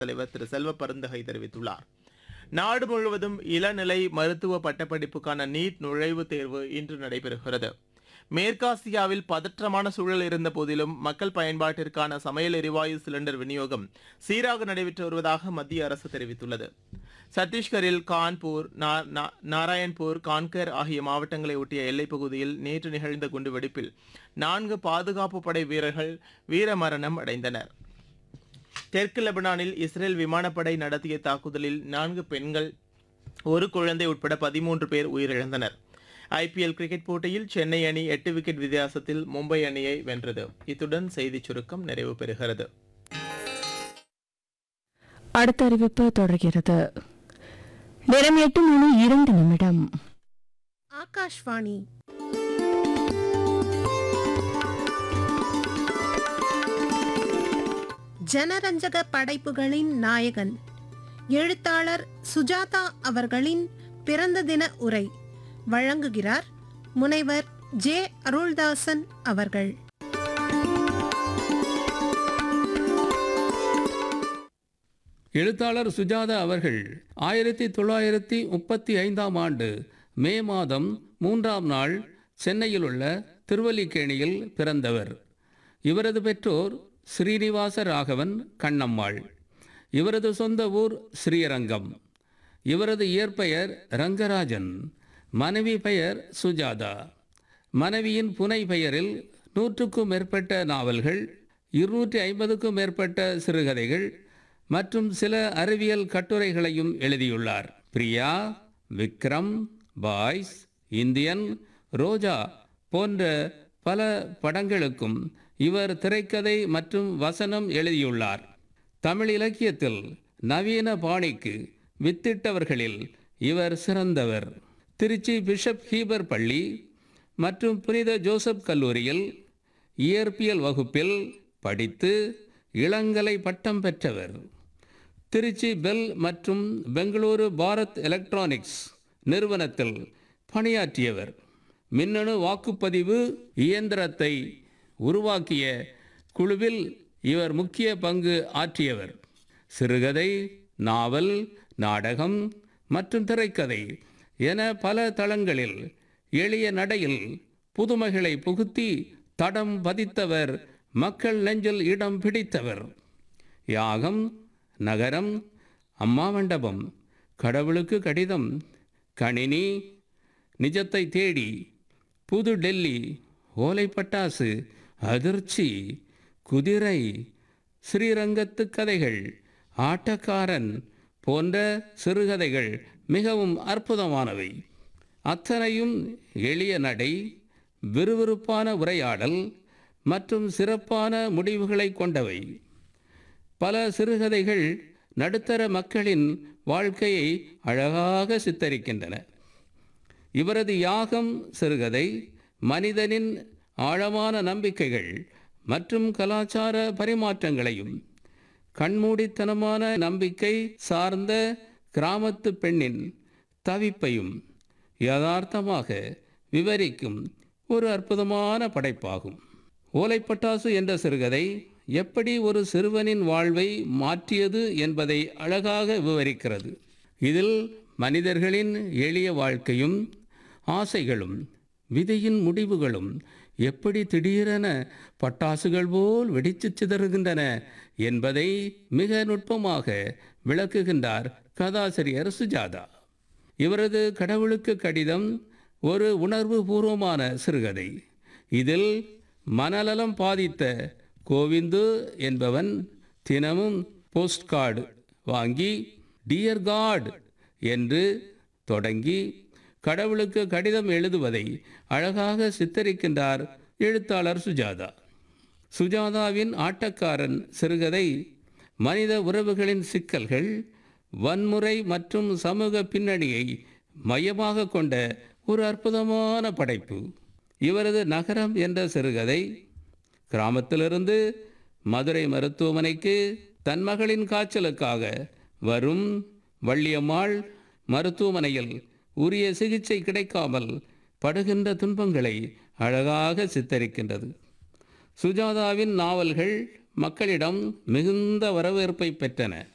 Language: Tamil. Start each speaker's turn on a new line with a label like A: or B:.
A: தலைவர் திரு செல்வ பருந்தகை தெரிவித்துள்ளார் நாடு முழுவதும் இளநிலை மருத்துவ பட்டப்படிப்புக்கான நீட் நுழைவுத் தேர்வு இன்று நடைபெறுகிறது மேற்காசியாவில் பதற்றமான சூழல் இருந்த போதிலும் மக்கள் பயன்பாட்டிற்கான சமையல் எரிவாயு சிலிண்டர் விநியோகம் சீராக நடைபெற்று வருவதாக மத்திய அரசு தெரிவித்துள்ளது சத்தீஸ்கரில் கான்பூர் நா- நா- நாராயண்பூர் கான்கர் ஆகிய மாவட்டங்களை ஒட்டிய எல்லைப் பகுதியில் நேற்று நிகழ்ந்த குண்டுவெடிப்பில் நான்கு பாதுகாப்பு படை வீரர்கள் வீரமரணம் அடைந்தனர் தெற்கு லெபனானில் இஸ்ரேல் விமானப்படை நடத்திய தாக்குதலில் நான்கு பெண்கள் ஒரு குழந்தை உட்பட பதிமூன்று பேர் உயிரிழந்தனர் ஐபிஎல் கிரிக்கெட் போட்டியில் சென்னை அணி எட்டு விக்கெட் வித்தியாசத்தில் மும்பை அணியை வென்றது இத்துடன் செய்திச் சுருக்கம் நிறைவு பெறுகிறது
B: அடுத்த அறிவிப்பு தொடர்கிறது நேரம் எட்டு மணி இரண்டு நிமிடம்
C: ஆகாஷ்வாணி ஜனரஞ்சக படைப்புகளின் நாயகன் எழுத்தாளர் சுஜாதா அவர்களின் பிறந்த தின உரை வழங்குகிறார் முனைவர் ஜே அருள்தாசன் அவர்கள்
D: எழுத்தாளர் சுஜாதா அவர்கள் ஆயிரத்தி தொள்ளாயிரத்தி முப்பத்தி ஐந்தாம் ஆண்டு மே மாதம் மூன்றாம் நாள் சென்னையில் உள்ள திருவல்லிக்கேணியில் பிறந்தவர் இவரது பெற்றோர் ஸ்ரீனிவாச ராகவன் கண்ணம்மாள் இவரது சொந்த ஊர் ஸ்ரீரங்கம் இவரது இயற்பெயர் ரங்கராஜன் மனைவி பெயர் சுஜாதா மனைவியின் புனை பெயரில் நூற்றுக்கும் மேற்பட்ட நாவல்கள் இருநூற்றி ஐம்பதுக்கும் மேற்பட்ட சிறுகதைகள் மற்றும் சில அறிவியல் கட்டுரைகளையும் எழுதியுள்ளார் பிரியா விக்ரம் பாய்ஸ் இந்தியன் ரோஜா போன்ற பல படங்களுக்கும் இவர் திரைக்கதை மற்றும் வசனம் எழுதியுள்ளார் தமிழ் இலக்கியத்தில் நவீன பாணிக்கு வித்திட்டவர்களில் இவர் சிறந்தவர் திருச்சி பிஷப் ஹீபர் பள்ளி மற்றும் புனித ஜோசப் கல்லூரியில் இயற்பியல் வகுப்பில் படித்து இளங்கலை பட்டம் பெற்றவர் திருச்சி பெல் மற்றும் பெங்களூரு பாரத் எலக்ட்ரானிக்ஸ் நிறுவனத்தில் பணியாற்றியவர் மின்னணு வாக்குப்பதிவு இயந்திரத்தை உருவாக்கிய குழுவில் இவர் முக்கிய பங்கு ஆற்றியவர் சிறுகதை நாவல் நாடகம் மற்றும் திரைக்கதை என பல தளங்களில் எளிய நடையில் புதுமைகளை புகுத்தி தடம் பதித்தவர் மக்கள் நெஞ்சில் இடம் பிடித்தவர் யாகம் நகரம் அம்மா மண்டபம் கடவுளுக்கு கடிதம் கணினி நிஜத்தை தேடி புது டெல்லி ஓலை பட்டாசு அதிர்ச்சி குதிரை ஸ்ரீரங்கத்து கதைகள் ஆட்டக்காரன் போன்ற சிறுகதைகள் மிகவும் அற்புதமானவை அத்தனையும் எளிய நடை விறுவிறுப்பான உரையாடல் மற்றும் சிறப்பான முடிவுகளை கொண்டவை பல சிறுகதைகள் நடுத்தர மக்களின் வாழ்க்கையை அழகாக சித்தரிக்கின்றன இவரது யாகம் சிறுகதை மனிதனின் ஆழமான நம்பிக்கைகள் மற்றும் கலாச்சார பரிமாற்றங்களையும் கண்மூடித்தனமான நம்பிக்கை சார்ந்த கிராமத்து பெண்ணின் தவிப்பையும் யதார்த்தமாக விவரிக்கும் ஒரு அற்புதமான படைப்பாகும் ஓலைப்பட்டாசு என்ற சிறுகதை எப்படி ஒரு சிறுவனின் வாழ்வை மாற்றியது என்பதை அழகாக விவரிக்கிறது இதில் மனிதர்களின் எளிய வாழ்க்கையும் ஆசைகளும் விதியின் முடிவுகளும் எப்படி திடீரென பட்டாசுகள் போல் வெடித்துச் சிதறுகின்றன என்பதை மிக நுட்பமாக விளக்குகின்றார் கதாசிரியர் சுஜாதா இவரது கடவுளுக்கு கடிதம் ஒரு உணர்வு பூர்வமான சிறுகதை இதில் மனநலம் பாதித்த கோவிந்து என்பவன் தினமும் போஸ்ட் கார்டு வாங்கி டியர் காட் என்று தொடங்கி கடவுளுக்கு கடிதம் எழுதுவதை அழகாக சித்தரிக்கின்றார் எழுத்தாளர் சுஜாதா சுஜாதாவின் ஆட்டக்காரன் சிறுகதை மனித உறவுகளின் சிக்கல்கள் வன்முறை மற்றும் சமூக பின்னணியை மையமாக கொண்ட ஒரு அற்புதமான படைப்பு இவரது நகரம் என்ற சிறுகதை கிராமத்திலிருந்து மதுரை மருத்துவமனைக்கு தன் மகளின் காய்ச்சலுக்காக வரும் வள்ளியம்மாள் மருத்துவமனையில் உரிய சிகிச்சை கிடைக்காமல் படுகின்ற துன்பங்களை அழகாக சித்தரிக்கின்றது சுஜாதாவின் நாவல்கள் மக்களிடம் மிகுந்த வரவேற்பை பெற்றன